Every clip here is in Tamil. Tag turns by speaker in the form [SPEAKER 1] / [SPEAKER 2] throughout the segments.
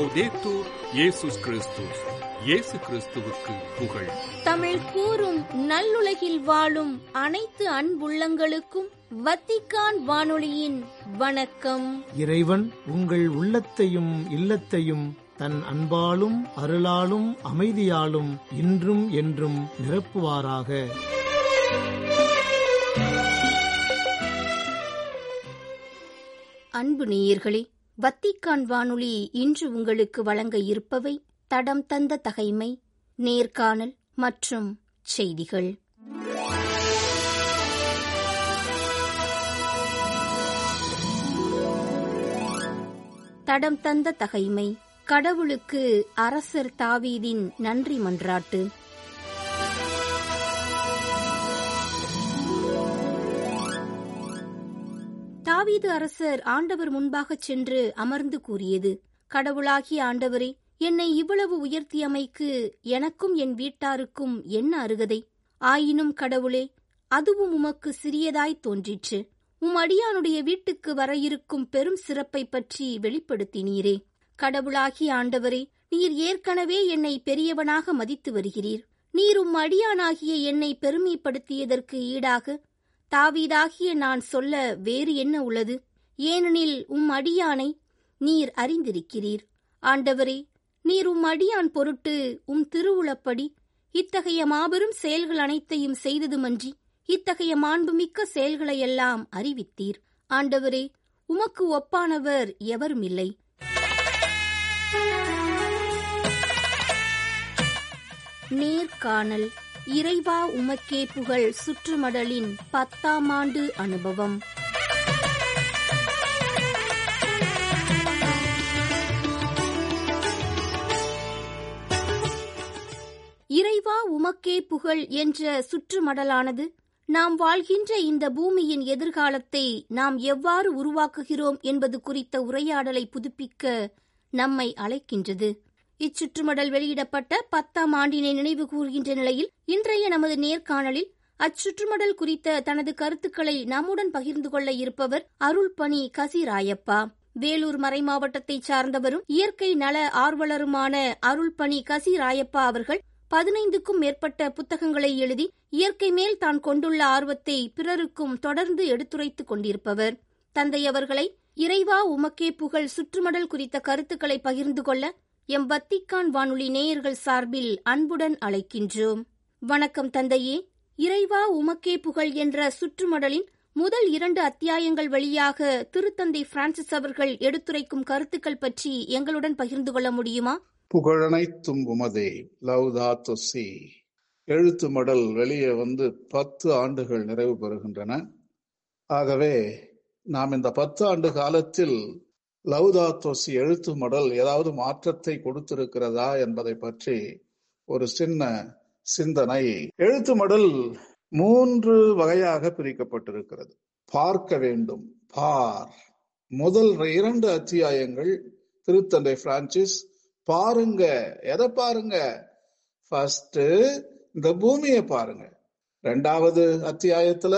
[SPEAKER 1] லவ்தேத்தூர் இயேசுஸ் கிறிஸ்துஸ் இயேசு கிறிஸ்துவுக்கு புகழ்
[SPEAKER 2] தமிழ் கூறும் நல்லுலகில் வாழும் அனைத்து அன்புள்ளங்களுக்கும் வத்திக்கான் வானொலியின் வணக்கம்
[SPEAKER 3] இறைவன் உங்கள் உள்ளத்தையும் இல்லத்தையும் தன் அன்பாலும் அருளாலும் அமைதியாலும் இன்றும் என்றும் நிரப்புவாராக
[SPEAKER 2] அன்பு நேயர்களே வத்திக்கான் வானொலி இன்று உங்களுக்கு வழங்க இருப்பவை தடம் தந்த தகைமை நேர்காணல் மற்றும் செய்திகள் தடம் தந்த தகைமை கடவுளுக்கு அரசர் தாவீதின் நன்றி மன்றாட்டு தாவீது அரசர் ஆண்டவர் முன்பாகச் சென்று அமர்ந்து கூறியது கடவுளாகிய ஆண்டவரே என்னை இவ்வளவு உயர்த்தியமைக்கு எனக்கும் என் வீட்டாருக்கும் என்ன அருகதை ஆயினும் கடவுளே அதுவும் உமக்கு சிறியதாய் தோன்றிற்று உம் அடியானுடைய வீட்டுக்கு வர இருக்கும் பெரும் சிறப்பை பற்றி வெளிப்படுத்தினீரே கடவுளாகிய ஆண்டவரே நீர் ஏற்கனவே என்னை பெரியவனாக மதித்து வருகிறீர் நீர் உம் அடியானாகிய என்னை பெருமைப்படுத்தியதற்கு ஈடாக தாவீதாகிய நான் சொல்ல வேறு என்ன உள்ளது ஏனெனில் உம் அடியானை நீர் அறிந்திருக்கிறீர் ஆண்டவரே நீர் உம் அடியான் பொருட்டு உம் திருவுளப்படி இத்தகைய மாபெரும் செயல்கள் அனைத்தையும் செய்ததுமன்றி இத்தகைய மாண்புமிக்க செயல்களையெல்லாம் அறிவித்தீர் ஆண்டவரே உமக்கு ஒப்பானவர் எவருமில்லை நேர்காணல் இறைவா உமக்கே புகழ் சுற்றுமடலின் பத்தாம் ஆண்டு அனுபவம் இறைவா உமக்கே புகழ் என்ற சுற்றுமடலானது நாம் வாழ்கின்ற இந்த பூமியின் எதிர்காலத்தை நாம் எவ்வாறு உருவாக்குகிறோம் என்பது குறித்த உரையாடலை புதுப்பிக்க நம்மை அழைக்கின்றது இச்சுற்றுமடல் வெளியிடப்பட்ட பத்தாம் ஆண்டினை நினைவு கூறுகின்ற நிலையில் இன்றைய நமது நேர்காணலில் அச்சுற்றுமடல் குறித்த தனது கருத்துக்களை நம்முடன் பகிர்ந்து கொள்ள இருப்பவர் அருள்பணி கசிராயப்பா வேலூர் மறைமாவட்டத்தை சார்ந்தவரும் இயற்கை நல ஆர்வலருமான அருள்பணி கசிராயப்பா அவர்கள் பதினைந்துக்கும் மேற்பட்ட புத்தகங்களை எழுதி இயற்கை மேல் தான் கொண்டுள்ள ஆர்வத்தை பிறருக்கும் தொடர்ந்து எடுத்துரைத்துக் கொண்டிருப்பவர் தந்தை அவர்களை இறைவா உமக்கே புகழ் சுற்றுமடல் குறித்த கருத்துக்களை பகிர்ந்து கொள்ள எம் வத்திக்கான் வானொலி நேயர்கள் சார்பில் அன்புடன் அழைக்கின்றோம் வணக்கம் தந்தையே இறைவா உமக்கே புகழ் என்ற சுற்றுமடலின் முதல் இரண்டு அத்தியாயங்கள் வழியாக திருத்தந்தை பிரான்சிஸ் அவர்கள் எடுத்துரைக்கும் கருத்துக்கள் பற்றி எங்களுடன் பகிர்ந்து கொள்ள முடியுமா
[SPEAKER 4] புகழனைத்தும் உமதே லவ்தாத்து சி எழுத்து மடல் வெளியே வந்து பத்து ஆண்டுகள் நிறைவு பெறுகின்றன ஆகவே நாம் இந்த பத்து ஆண்டு காலத்தில் லவ்தாத்தோசி எழுத்து மடல் ஏதாவது மாற்றத்தை கொடுத்திருக்கிறதா என்பதை பற்றி ஒரு சின்ன சிந்தனை எழுத்து மடல் மூன்று வகையாக பிரிக்கப்பட்டிருக்கிறது பார்க்க வேண்டும் பார் முதல் இரண்டு அத்தியாயங்கள் திருத்தந்தை பிரான்சிஸ் பாருங்க எதை பாருங்க ஃபர்ஸ்ட் இந்த பூமியை பாருங்க ரெண்டாவது அத்தியாயத்துல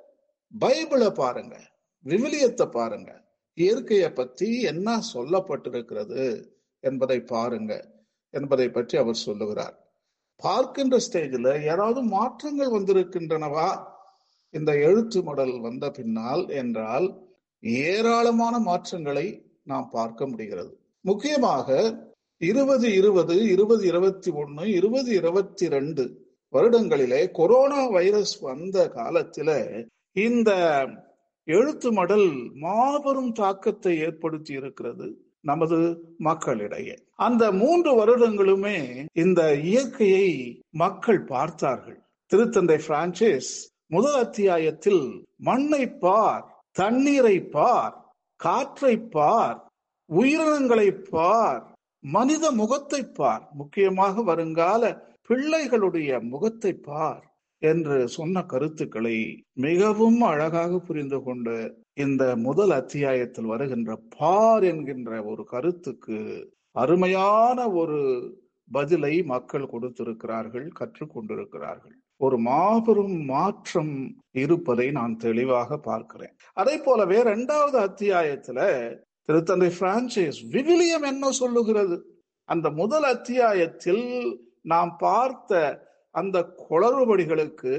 [SPEAKER 4] பைபிளை பாருங்க விவிலியத்தை பாருங்க இயற்கையை பத்தி என்ன சொல்லப்பட்டிருக்கிறது என்பதை பாருங்க என்பதை பற்றி அவர் சொல்லுகிறார் பார்க்கின்ற ஸ்டேஜில் ஏதாவது மாற்றங்கள் வந்திருக்கின்றனவா இந்த எழுத்து மடல் வந்த பின்னால் என்றால் ஏராளமான மாற்றங்களை நாம் பார்க்க முடிகிறது முக்கியமாக இருபது இருபது இருபது இருபத்தி ஒன்னு இருபது இருபத்தி ரெண்டு வருடங்களிலே கொரோனா வைரஸ் வந்த காலத்தில இந்த எழுத்து மடல் மாபெரும் தாக்கத்தை ஏற்படுத்தி இருக்கிறது நமது மக்களிடையே அந்த மூன்று வருடங்களுமே இந்த இயற்கையை மக்கள் பார்த்தார்கள் திருத்தந்தை பிரான்சிஸ் முதல் அத்தியாயத்தில் மண்ணை பார் தண்ணீரை பார் காற்றை பார் உயிரினங்களை பார் மனித முகத்தை பார் முக்கியமாக வருங்கால பிள்ளைகளுடைய முகத்தை பார் என்று சொன்ன கருத்துக்களை மிகவும் அழகாக புரிந்து கொண்டு இந்த முதல் அத்தியாயத்தில் வருகின்ற பார் என்கின்ற ஒரு கருத்துக்கு அருமையான ஒரு பதிலை மக்கள் கொடுத்திருக்கிறார்கள் கற்றுக்கொண்டிருக்கிறார்கள் ஒரு மாபெரும் மாற்றம் இருப்பதை நான் தெளிவாக பார்க்கிறேன் அதே போலவே இரண்டாவது அத்தியாயத்துல திருத்தந்தை பிரான்சிஸ் விவிலியம் என்ன சொல்லுகிறது அந்த முதல் அத்தியாயத்தில் நாம் பார்த்த அந்த குளறுபடிகளுக்கு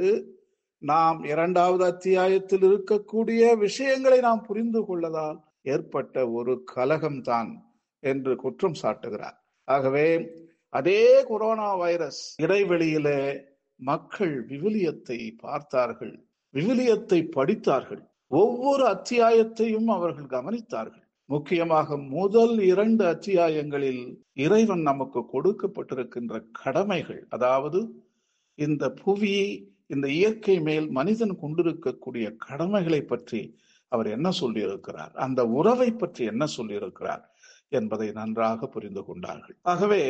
[SPEAKER 4] நாம் இரண்டாவது அத்தியாயத்தில் இருக்கக்கூடிய விஷயங்களை நாம் புரிந்து கொள்ளதால் ஏற்பட்ட ஒரு கலகம்தான் என்று குற்றம் சாட்டுகிறார் ஆகவே அதே கொரோனா வைரஸ் இடைவெளியிலே மக்கள் விவிலியத்தை பார்த்தார்கள் விவிலியத்தை படித்தார்கள் ஒவ்வொரு அத்தியாயத்தையும் அவர்கள் கவனித்தார்கள் முக்கியமாக முதல் இரண்டு அத்தியாயங்களில் இறைவன் நமக்கு கொடுக்கப்பட்டிருக்கின்ற கடமைகள் அதாவது இந்த புவி இந்த இயற்கை மேல் மனிதன் கொண்டிருக்கக்கூடிய கடமைகளை பற்றி அவர் என்ன சொல்லியிருக்கிறார் அந்த உறவை பற்றி என்ன சொல்லியிருக்கிறார் என்பதை நன்றாக புரிந்து கொண்டார்கள் ஆகவே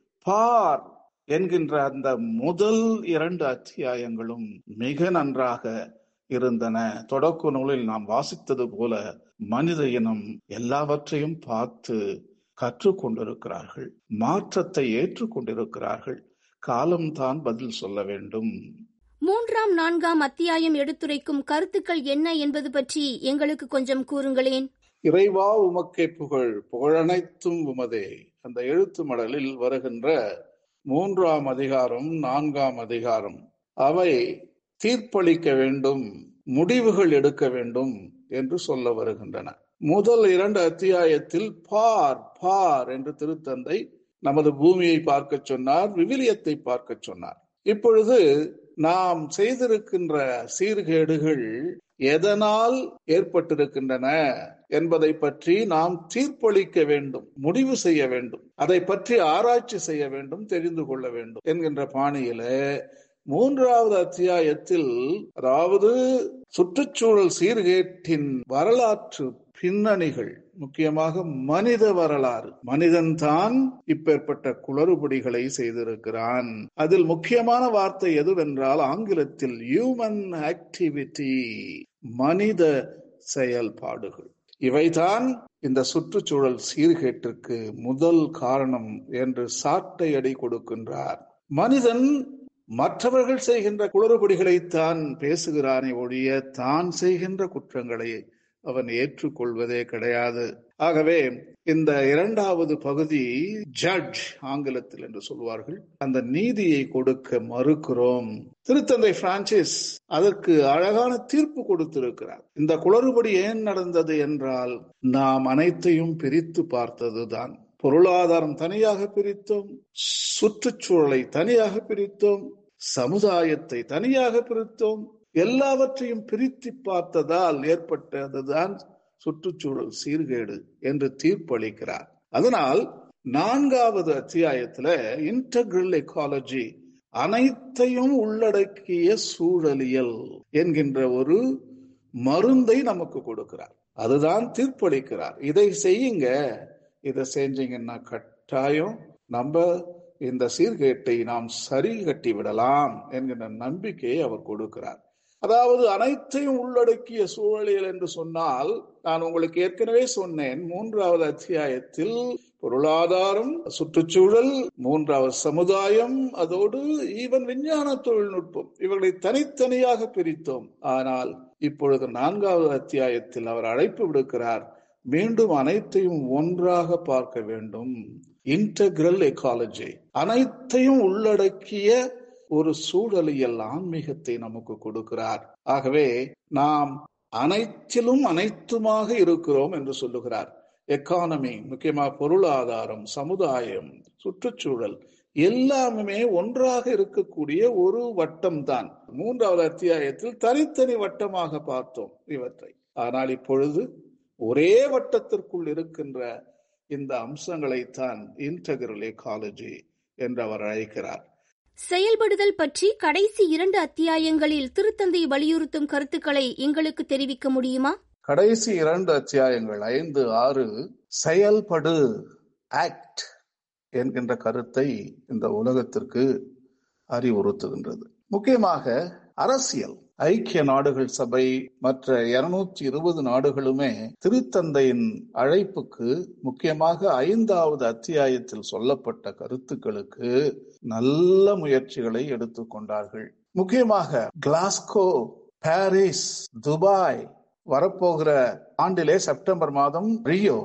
[SPEAKER 4] பார் என்கின்ற அந்த முதல் இரண்டு அத்தியாயங்களும் மிக நன்றாக இருந்தன தொடக்க நூலில் நாம் வாசித்தது போல மனித இனம் எல்லாவற்றையும் பார்த்து கற்றுக்கொண்டிருக்கிறார்கள் மாற்றத்தை ஏற்றுக்கொண்டிருக்கிறார்கள் காலம்தான் பதில் சொல்ல வேண்டும்
[SPEAKER 2] மூன்றாம் நான்காம் அத்தியாயம் எடுத்துரைக்கும் கருத்துக்கள் என்ன என்பது பற்றி எங்களுக்கு கொஞ்சம் கூறுங்களேன்
[SPEAKER 4] இறைவா உமக்கே புகழ் புகழனைத்தும் உமதே அந்த எழுத்து மடலில் வருகின்ற மூன்றாம் அதிகாரம் நான்காம் அதிகாரம் அவை தீர்ப்பளிக்க வேண்டும் முடிவுகள் எடுக்க வேண்டும் என்று சொல்ல வருகின்றன முதல் இரண்டு அத்தியாயத்தில் பார் பார் என்று திருத்தந்தை நமது பூமியை பார்க்க சொன்னார் விவிலியத்தை பார்க்க சொன்னார் இப்பொழுது நாம் செய்திருக்கின்ற சீர்கேடுகள் எதனால் ஏற்பட்டிருக்கின்றன என்பதை பற்றி நாம் தீர்ப்பளிக்க வேண்டும் முடிவு செய்ய வேண்டும் அதை பற்றி ஆராய்ச்சி செய்ய வேண்டும் தெரிந்து கொள்ள வேண்டும் என்கின்ற பாணியில மூன்றாவது அத்தியாயத்தில் அதாவது சுற்றுச்சூழல் சீர்கேட்டின் வரலாற்று பின்னணிகள் முக்கியமாக மனித வரலாறு மனிதன் தான் இப்பேற்பட்ட குளறுபடிகளை செய்திருக்கிறான் அதில் முக்கியமான வார்த்தை எதுவென்றால் ஆங்கிலத்தில் ஹியூமன் ஆக்டிவிட்டி மனித செயல்பாடுகள் இவைதான் இந்த சுற்றுச்சூழல் சீர்கேட்டிற்கு முதல் காரணம் என்று சாட்டை அடி கொடுக்கின்றார் மனிதன் மற்றவர்கள் செய்கின்ற குளறுபடிகளைத்தான் பேசுகிறானே ஒழிய தான் செய்கின்ற குற்றங்களை அவன் ஏற்றுக்கொள்வதே கிடையாது ஆகவே இந்த இரண்டாவது பகுதி ஜட்ஜ் ஆங்கிலத்தில் என்று சொல்வார்கள் அந்த நீதியை கொடுக்க மறுக்கிறோம் திருத்தந்தை பிரான்சிஸ் அதற்கு அழகான தீர்ப்பு கொடுத்திருக்கிறார் இந்த குளறுபடி ஏன் நடந்தது என்றால் நாம் அனைத்தையும் பிரித்து பார்த்ததுதான் பொருளாதாரம் தனியாக பிரித்தோம் சுற்றுச்சூழலை தனியாக பிரித்தோம் சமுதாயத்தை தனியாக பிரித்தோம் எல்லாவற்றையும் பிரித்து பார்த்ததால் ஏற்பட்டதுதான் சுற்றுச்சூழல் சீர்கேடு என்று தீர்ப்பளிக்கிறார் அதனால் நான்காவது அத்தியாயத்துல இன்டகிரல் எக்காலஜி அனைத்தையும் உள்ளடக்கிய சூழலியல் என்கின்ற ஒரு மருந்தை நமக்கு கொடுக்கிறார் அதுதான் தீர்ப்பளிக்கிறார் இதை செய்யுங்க இதை செஞ்சீங்கன்னா கட்டாயம் நம்ம இந்த சீர்கேட்டை நாம் சரி கட்டி விடலாம் என்கிற நம்பிக்கையை அவர் கொடுக்கிறார் அதாவது அனைத்தையும் உள்ளடக்கிய சூழலியல் என்று சொன்னால் நான் உங்களுக்கு ஏற்கனவே சொன்னேன் மூன்றாவது அத்தியாயத்தில் பொருளாதாரம் சுற்றுச்சூழல் மூன்றாவது சமுதாயம் அதோடு ஈவன் விஞ்ஞான தொழில்நுட்பம் இவர்களை தனித்தனியாக பிரித்தோம் ஆனால் இப்பொழுது நான்காவது அத்தியாயத்தில் அவர் அழைப்பு விடுக்கிறார் மீண்டும் அனைத்தையும் ஒன்றாக பார்க்க வேண்டும் இன்டகிரல் எக்காலஜி அனைத்தையும் உள்ளடக்கிய ஒரு சூழலியல் ஆன்மீகத்தை நமக்கு கொடுக்கிறார் ஆகவே நாம் அனைத்திலும் அனைத்துமாக இருக்கிறோம் என்று சொல்லுகிறார் எக்கானமி முக்கியமாக பொருளாதாரம் சமுதாயம் சுற்றுச்சூழல் எல்லாமே ஒன்றாக இருக்கக்கூடிய ஒரு வட்டம் தான் மூன்றாவது அத்தியாயத்தில் தனித்தனி வட்டமாக பார்த்தோம் இவற்றை ஆனால் இப்பொழுது ஒரே வட்டத்திற்குள் இருக்கின்ற இந்த அம்சங்களைத்தான் இன்டகிரல் எக்காலஜி என்று அவர் அழைக்கிறார்
[SPEAKER 2] செயல்படுதல் பற்றி கடைசி இரண்டு அத்தியாயங்களில் திருத்தந்தை வலியுறுத்தும் கருத்துக்களை எங்களுக்கு தெரிவிக்க முடியுமா
[SPEAKER 4] கடைசி இரண்டு அத்தியாயங்கள் ஐந்து ஆறு செயல்படு ஆக்ட் என்கின்ற கருத்தை இந்த உலகத்திற்கு அறிவுறுத்துகின்றது முக்கியமாக அரசியல் ஐக்கிய நாடுகள் சபை மற்ற இருநூற்றி இருபது நாடுகளுமே திருத்தந்தையின் அழைப்புக்கு முக்கியமாக ஐந்தாவது அத்தியாயத்தில் சொல்லப்பட்ட கருத்துக்களுக்கு நல்ல முயற்சிகளை எடுத்துக்கொண்டார்கள் முக்கியமாக கிளாஸ்கோ பாரிஸ் துபாய் வரப்போகிற ஆண்டிலே செப்டம்பர் மாதம் ரியோ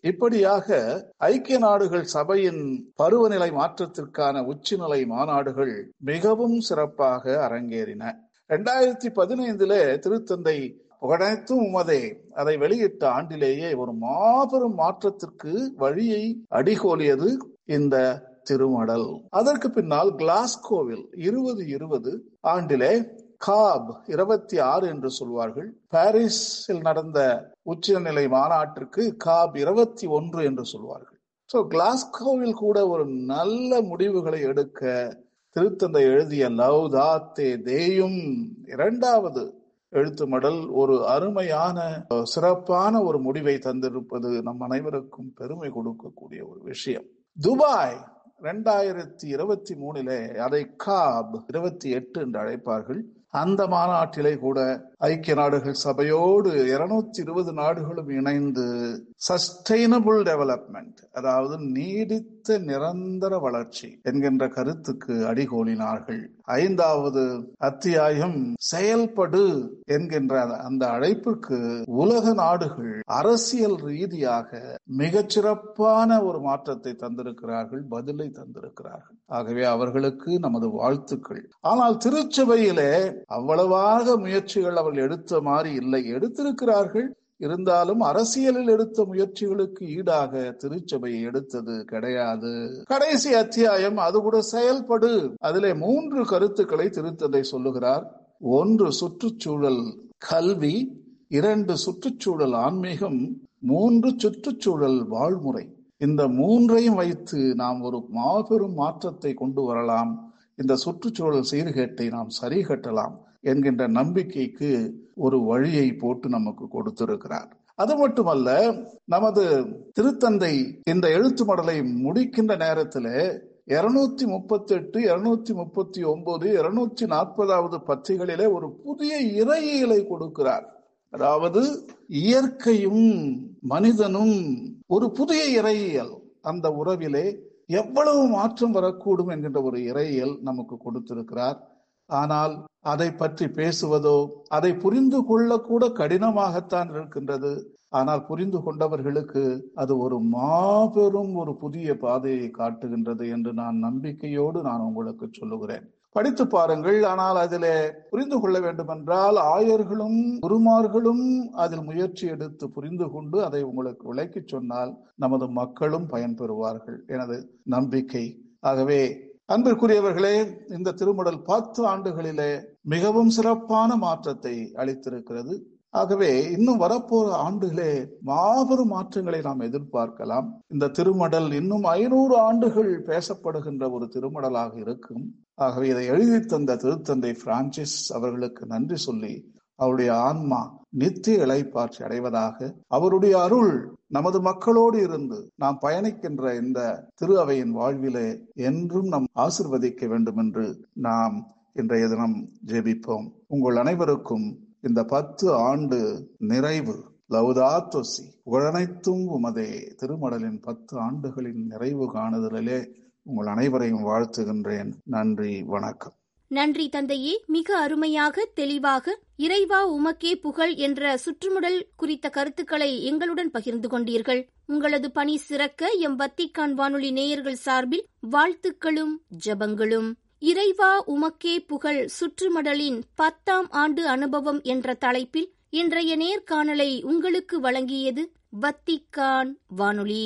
[SPEAKER 4] இப்படியாக ஐக்கிய நாடுகள் சபையின் பருவநிலை மாற்றத்திற்கான உச்சிநிலை மாநாடுகள் மிகவும் சிறப்பாக அரங்கேறின இரண்டாயிரத்தி பதினைந்துல திருத்தந்தை புகழனைத்தும் உமதே அதை வெளியிட்ட ஆண்டிலேயே ஒரு மாபெரும் மாற்றத்திற்கு வழியை அடிகோலியது இந்த திருமடல் அதற்கு பின்னால் கிளாஸ்கோவில் இருபது இருபது ஆண்டிலே காப் இருபத்தி ஆறு என்று சொல்வார்கள் பாரிஸில் நடந்த உச்சநிலை மாநாட்டிற்கு காப் இருபத்தி ஒன்று என்று சொல்வார்கள் சோ கிளாஸ்கோவில் கூட ஒரு நல்ல முடிவுகளை எடுக்க திருத்தந்தை எழுதிய லவ் தாத்தே தேயும் இரண்டாவது எழுத்து மடல் ஒரு அருமையான சிறப்பான ஒரு முடிவை தந்திருப்பது நம் அனைவருக்கும் பெருமை கொடுக்கக்கூடிய ஒரு விஷயம் துபாய் இரண்டாயிரத்தி இருபத்தி மூணிலே அதை காப் இருபத்தி எட்டு என்று அழைப்பார்கள் அந்த மாநாட்டிலே கூட ஐக்கிய நாடுகள் சபையோடு இருநூத்தி இருபது நாடுகளும் இணைந்து சஸ்டைனபிள் டெவலப்மெண்ட் அதாவது நீடித்த நிரந்தர வளர்ச்சி என்கின்ற கருத்துக்கு அடிகோலினார்கள் ஐந்தாவது அத்தியாயம் செயல்படு என்கின்ற அந்த அழைப்புக்கு உலக நாடுகள் அரசியல் ரீதியாக மிகச்சிறப்பான ஒரு மாற்றத்தை தந்திருக்கிறார்கள் பதிலை தந்திருக்கிறார்கள் ஆகவே அவர்களுக்கு நமது வாழ்த்துக்கள் ஆனால் திருச்சபையிலே அவ்வளவாக முயற்சிகள் அவர்கள் எடுத்த மாதிரி இல்லை எடுத்திருக்கிறார்கள் இருந்தாலும் அரசியலில் எடுத்த முயற்சிகளுக்கு ஈடாக திருச்சபை எடுத்தது கிடையாது கடைசி அத்தியாயம் அது கூட செயல்படு அதிலே மூன்று கருத்துக்களை திருத்தந்தை சொல்லுகிறார் ஒன்று சுற்றுச்சூழல் கல்வி இரண்டு சுற்றுச்சூழல் ஆன்மீகம் மூன்று சுற்றுச்சூழல் வாழ்முறை இந்த மூன்றையும் வைத்து நாம் ஒரு மாபெரும் மாற்றத்தை கொண்டு வரலாம் இந்த சுற்றுச்சூழல் சீர்கேட்டை நாம் சரி கட்டலாம் என்கின்ற நம்பிக்கைக்கு ஒரு வழியை போட்டு நமக்கு கொடுத்திருக்கிறார் அது மட்டுமல்ல நமது திருத்தந்தை இந்த எழுத்து மடலை முடிக்கின்ற நேரத்தில் இருநூத்தி முப்பத்தி எட்டு இருநூத்தி முப்பத்தி ஒன்பது இருநூத்தி நாற்பதாவது பத்திகளிலே ஒரு புதிய இறையியலை கொடுக்கிறார் அதாவது இயற்கையும் மனிதனும் ஒரு புதிய இறையியல் அந்த உறவிலே எவ்வளவு மாற்றம் வரக்கூடும் என்கின்ற ஒரு இறையியல் நமக்கு கொடுத்திருக்கிறார் ஆனால் அதை பற்றி பேசுவதோ அதை புரிந்து கொள்ளக்கூட கடினமாகத்தான் இருக்கின்றது ஆனால் புரிந்து கொண்டவர்களுக்கு அது ஒரு மாபெரும் ஒரு புதிய பாதையை காட்டுகின்றது என்று நான் நம்பிக்கையோடு நான் உங்களுக்கு சொல்லுகிறேன் படித்து பாருங்கள் ஆனால் அதிலே புரிந்து கொள்ள வேண்டும் என்றால் ஆயர்களும் குருமார்களும் அதில் முயற்சி எடுத்து புரிந்து கொண்டு அதை உங்களுக்கு விளக்கி சொன்னால் நமது மக்களும் பயன்பெறுவார்கள் எனது நம்பிக்கை ஆகவே அன்பிற்குரியவர்களே இந்த திருமடல் பத்து ஆண்டுகளிலே மிகவும் சிறப்பான மாற்றத்தை அளித்திருக்கிறது ஆகவே இன்னும் வரப்போற ஆண்டுகளே மாபெரும் மாற்றங்களை நாம் எதிர்பார்க்கலாம் இந்த திருமடல் இன்னும் ஐநூறு ஆண்டுகள் பேசப்படுகின்ற ஒரு திருமடலாக இருக்கும் ஆகவே இதை எழுதி தந்த திருத்தந்தை பிரான்சிஸ் அவர்களுக்கு நன்றி சொல்லி அவருடைய ஆன்மா நித்திய இலைப்பாற்றி அடைவதாக அவருடைய அருள் நமது மக்களோடு இருந்து நாம் பயணிக்கின்ற இந்த திரு அவையின் வாழ்விலே என்றும் நாம் ஆசிர்வதிக்க வேண்டும் என்று நாம் இன்றைய தினம் ஜெபிப்போம் உங்கள் அனைவருக்கும் இந்த பத்து ஆண்டு நிறைவு லவுதாத்தொசி புகழனைத்தும் உமதே திருமடலின் பத்து ஆண்டுகளின் நிறைவு காணுதலிலே உங்கள் அனைவரையும் வாழ்த்துகின்றேன் நன்றி வணக்கம்
[SPEAKER 2] நன்றி தந்தையே மிக அருமையாக தெளிவாக இறைவா உமக்கே புகழ் என்ற சுற்றுமுடல் குறித்த கருத்துக்களை எங்களுடன் பகிர்ந்து கொண்டீர்கள் உங்களது பணி சிறக்க எம் வத்திக்கான் வானொலி நேயர்கள் சார்பில் வாழ்த்துக்களும் ஜபங்களும் இறைவா உமக்கே புகழ் சுற்றுமடலின் பத்தாம் ஆண்டு அனுபவம் என்ற தலைப்பில் இன்றைய நேர்காணலை உங்களுக்கு வழங்கியது வத்திக்கான் வானொலி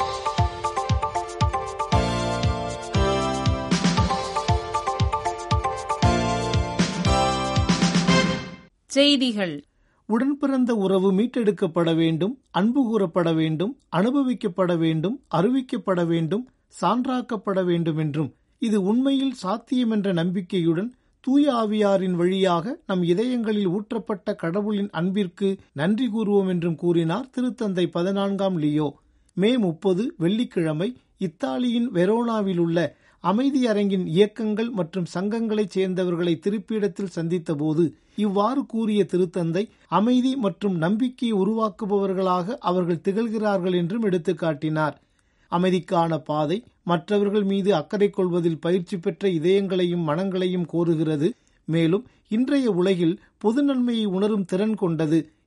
[SPEAKER 5] செய்திகள்
[SPEAKER 3] உடன் பிறந்த உறவு மீட்டெடுக்கப்பட வேண்டும் அன்பு கூறப்பட வேண்டும் அனுபவிக்கப்பட வேண்டும் அறிவிக்கப்பட வேண்டும் சான்றாக்கப்பட வேண்டும் என்றும் இது உண்மையில் சாத்தியம் என்ற நம்பிக்கையுடன் தூய ஆவியாரின் வழியாக நம் இதயங்களில் ஊற்றப்பட்ட கடவுளின் அன்பிற்கு நன்றி கூறுவோம் என்றும் கூறினார் திருத்தந்தை பதினான்காம் லியோ மே முப்பது வெள்ளிக்கிழமை இத்தாலியின் வெரோனாவில் உள்ள அமைதி அரங்கின் இயக்கங்கள் மற்றும் சங்கங்களைச் சேர்ந்தவர்களை திருப்பிடத்தில் சந்தித்தபோது இவ்வாறு கூறிய திருத்தந்தை அமைதி மற்றும் நம்பிக்கையை உருவாக்குபவர்களாக அவர்கள் திகழ்கிறார்கள் என்றும் எடுத்துக்காட்டினார் அமைதிக்கான பாதை மற்றவர்கள் மீது அக்கறை கொள்வதில் பயிற்சி பெற்ற இதயங்களையும் மனங்களையும் கோருகிறது மேலும் இன்றைய உலகில் பொது நன்மையை உணரும் திறன் கொண்டது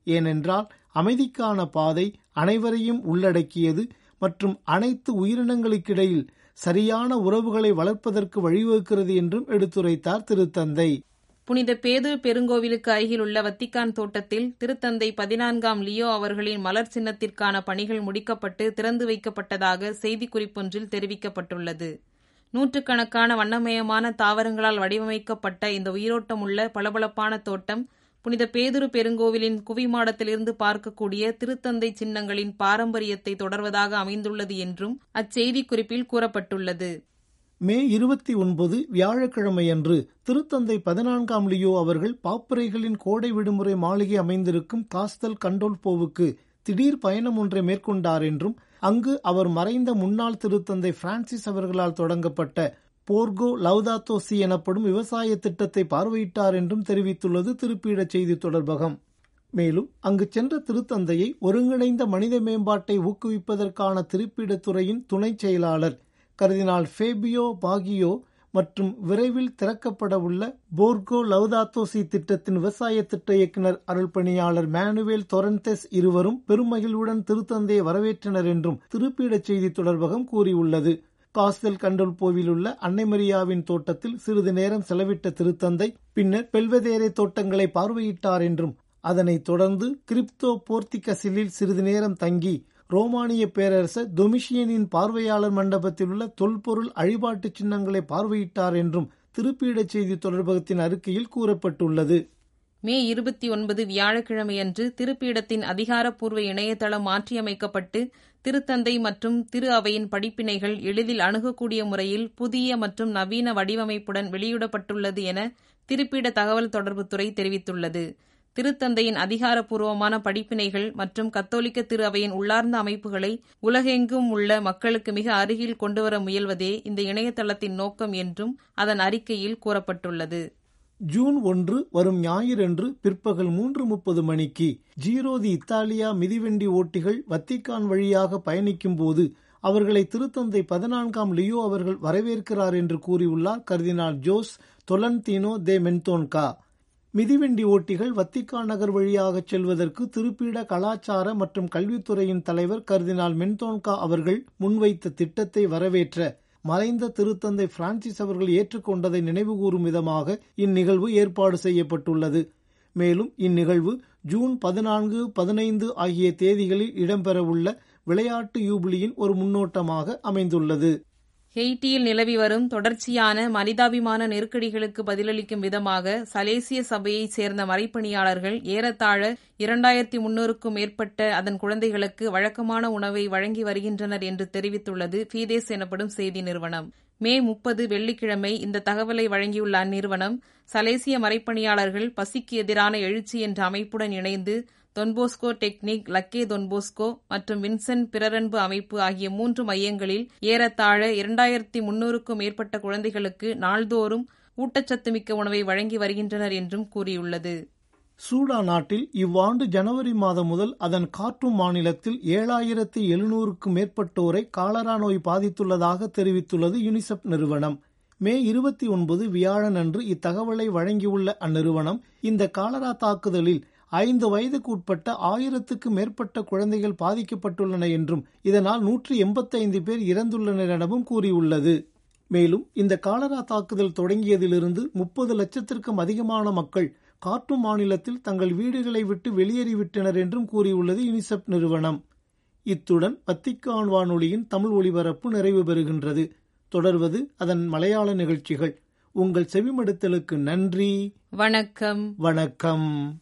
[SPEAKER 3] ஏனென்றால் அமைதிக்கான பாதை அனைவரையும் உள்ளடக்கியது மற்றும் அனைத்து உயிரினங்களுக்கிடையில் சரியான உறவுகளை வளர்ப்பதற்கு வழிவகுக்கிறது என்றும் எடுத்துரைத்தார் திருத்தந்தை
[SPEAKER 5] புனித பேதுரு பெருங்கோவிலுக்கு அருகில் உள்ள வத்திக்கான் தோட்டத்தில் திருத்தந்தை பதினான்காம் லியோ அவர்களின் மலர் சின்னத்திற்கான பணிகள் முடிக்கப்பட்டு திறந்து வைக்கப்பட்டதாக செய்திக்குறிப்பொன்றில் தெரிவிக்கப்பட்டுள்ளது நூற்றுக்கணக்கான வண்ணமயமான தாவரங்களால் வடிவமைக்கப்பட்ட இந்த உயிரோட்டமுள்ள பளபளப்பான தோட்டம் புனித பேதுரு பெருங்கோவிலின் குவிமாடத்திலிருந்து பார்க்கக்கூடிய திருத்தந்தை சின்னங்களின் பாரம்பரியத்தை தொடர்வதாக அமைந்துள்ளது என்றும் அச்செய்திக்குறிப்பில் கூறப்பட்டுள்ளது
[SPEAKER 3] மே இருபத்தி ஒன்பது வியாழக்கிழமையன்று திருத்தந்தை பதினான்காம் லியோ அவர்கள் பாப்பரைகளின் கோடை விடுமுறை மாளிகை அமைந்திருக்கும் காஸ்தல் கண்டோல்போவுக்கு திடீர் பயணம் ஒன்றை மேற்கொண்டார் என்றும் அங்கு அவர் மறைந்த முன்னாள் திருத்தந்தை பிரான்சிஸ் அவர்களால் தொடங்கப்பட்ட போர்கோ லவ்தாத்தோசி எனப்படும் விவசாய திட்டத்தை பார்வையிட்டார் என்றும் தெரிவித்துள்ளது திருப்பீடச் செய்தி தொடர்பகம் மேலும் அங்கு சென்ற திருத்தந்தையை ஒருங்கிணைந்த மனித மேம்பாட்டை ஊக்குவிப்பதற்கான திருப்பீடத்துறையின் துணைச் செயலாளர் கர்தினால் ஃபேபியோ பாகியோ மற்றும் விரைவில் திறக்கப்படவுள்ள போர்கோ லவ்தாத்தோசி திட்டத்தின் விவசாய திட்ட இயக்குநர் அருள்பணியாளர் மேனுவேல் தொரன்தெஸ் இருவரும் பெருமகிழ்வுடன் திருத்தந்தையை வரவேற்றனர் என்றும் திருப்பீடச் செய்தி தொடர்பகம் கூறியுள்ளது காஸ்தல் கண்டோல்போவில் உள்ள அன்னை மரியாவின் தோட்டத்தில் சிறிது நேரம் செலவிட்ட திருத்தந்தை பின்னர் பெல்வதேரே தோட்டங்களை பார்வையிட்டார் என்றும் அதனைத் தொடர்ந்து கிரிப்தோ போர்த்திகசிலில் சிறிது நேரம் தங்கி ரோமானிய பேரரசர் டொமிஷியனின் பார்வையாளர் மண்டபத்தில் உள்ள தொல்பொருள் அழிபாட்டு சின்னங்களை பார்வையிட்டார் என்றும் திருப்பீடச் செய்தி தொடர்பகத்தின் அறிக்கையில் கூறப்பட்டுள்ளது
[SPEAKER 5] மே இருபத்தி ஒன்பது வியாழக்கிழமையன்று திருப்பீடத்தின் அதிகாரப்பூர்வ இணையதளம் மாற்றியமைக்கப்பட்டு திருத்தந்தை மற்றும் திரு அவையின் படிப்பினைகள் எளிதில் அணுகக்கூடிய முறையில் புதிய மற்றும் நவீன வடிவமைப்புடன் வெளியிடப்பட்டுள்ளது என திருப்பீட தகவல் தொடர்புத்துறை தெரிவித்துள்ளது திருத்தந்தையின் அதிகாரப்பூர்வமான படிப்பினைகள் மற்றும் கத்தோலிக்க திரு அவையின் உள்ளார்ந்த அமைப்புகளை உலகெங்கும் உள்ள மக்களுக்கு மிக அருகில் கொண்டுவர முயல்வதே இந்த இணையதளத்தின் நோக்கம் என்றும் அதன் அறிக்கையில் கூறப்பட்டுள்ளது
[SPEAKER 3] ஜூன் ஒன்று வரும் ஞாயிறன்று பிற்பகல் மூன்று முப்பது மணிக்கு ஜீரோ தி இத்தாலியா மிதிவண்டி ஓட்டிகள் வத்திக்கான் வழியாக பயணிக்கும் போது அவர்களை திருத்தந்தை பதினான்காம் லியோ அவர்கள் வரவேற்கிறார் என்று கூறியுள்ளார் கர்தினால் ஜோஸ் தொலன்தீனோ தே மென்தோன்கா மிதிவண்டி ஓட்டிகள் வத்திக்கான் நகர் வழியாக செல்வதற்கு திருப்பீட கலாச்சார மற்றும் கல்வித்துறையின் தலைவர் கர்தினால் மென்தோன்கா அவர்கள் முன்வைத்த திட்டத்தை வரவேற்ற மறைந்த திருத்தந்தை பிரான்சிஸ் அவர்கள் ஏற்றுக்கொண்டதை நினைவுகூரும் விதமாக இந்நிகழ்வு ஏற்பாடு செய்யப்பட்டுள்ளது மேலும் இந்நிகழ்வு ஜூன் பதினான்கு பதினைந்து ஆகிய தேதிகளில் இடம்பெறவுள்ள விளையாட்டு யூபிலியின் ஒரு முன்னோட்டமாக அமைந்துள்ளது
[SPEAKER 5] ஹெய்ட்டியில் நிலவி வரும் தொடர்ச்சியான மனிதாபிமான நெருக்கடிகளுக்கு பதிலளிக்கும் விதமாக சலேசிய சபையைச் சேர்ந்த மறைப்பணியாளர்கள் ஏறத்தாழ இரண்டாயிரத்தி முன்னூறுக்கும் மேற்பட்ட அதன் குழந்தைகளுக்கு வழக்கமான உணவை வழங்கி வருகின்றனர் என்று தெரிவித்துள்ளது ஃபீதேஸ் எனப்படும் செய்தி நிறுவனம் மே முப்பது வெள்ளிக்கிழமை இந்த தகவலை வழங்கியுள்ள அந்நிறுவனம் சலேசிய மறைப்பணியாளர்கள் பசிக்கு எதிரான எழுச்சி என்ற அமைப்புடன் இணைந்து தொன்போஸ்கோ டெக்னிக் லக்கே தொன்போஸ்கோ மற்றும் வின்சென்ட் பிறரன்பு அமைப்பு ஆகிய மூன்று மையங்களில் ஏறத்தாழ இரண்டாயிரத்தி முன்னூறுக்கும் மேற்பட்ட குழந்தைகளுக்கு நாள்தோறும் ஊட்டச்சத்து மிக்க உணவை வழங்கி வருகின்றனர் என்றும் கூறியுள்ளது
[SPEAKER 3] சூடா நாட்டில் இவ்வாண்டு ஜனவரி மாதம் முதல் அதன் கார்ட்டூம் மாநிலத்தில் ஏழாயிரத்தி எழுநூறுக்கும் மேற்பட்டோரை காலரா நோய் பாதித்துள்ளதாக தெரிவித்துள்ளது யுனிசெப் நிறுவனம் மே இருபத்தி ஒன்பது வியாழன் அன்று இத்தகவலை வழங்கியுள்ள அந்நிறுவனம் இந்த காலரா தாக்குதலில் ஐந்து வயதுக்கு உட்பட்ட ஆயிரத்துக்கு மேற்பட்ட குழந்தைகள் பாதிக்கப்பட்டுள்ளன என்றும் இதனால் நூற்றி எண்பத்தைந்து பேர் இறந்துள்ளனர் எனவும் கூறியுள்ளது மேலும் இந்த காலரா தாக்குதல் தொடங்கியதிலிருந்து முப்பது லட்சத்திற்கும் அதிகமான மக்கள் கார்ட்டூம் மாநிலத்தில் தங்கள் வீடுகளை விட்டு வெளியேறிவிட்டனர் என்றும் கூறியுள்ளது யுனிசெப் நிறுவனம் இத்துடன் வத்திக்கான் வானொலியின் தமிழ் ஒலிபரப்பு நிறைவு பெறுகின்றது தொடர்வது அதன் மலையாள நிகழ்ச்சிகள் உங்கள் செவிமடுத்தலுக்கு நன்றி
[SPEAKER 5] வணக்கம்
[SPEAKER 3] வணக்கம்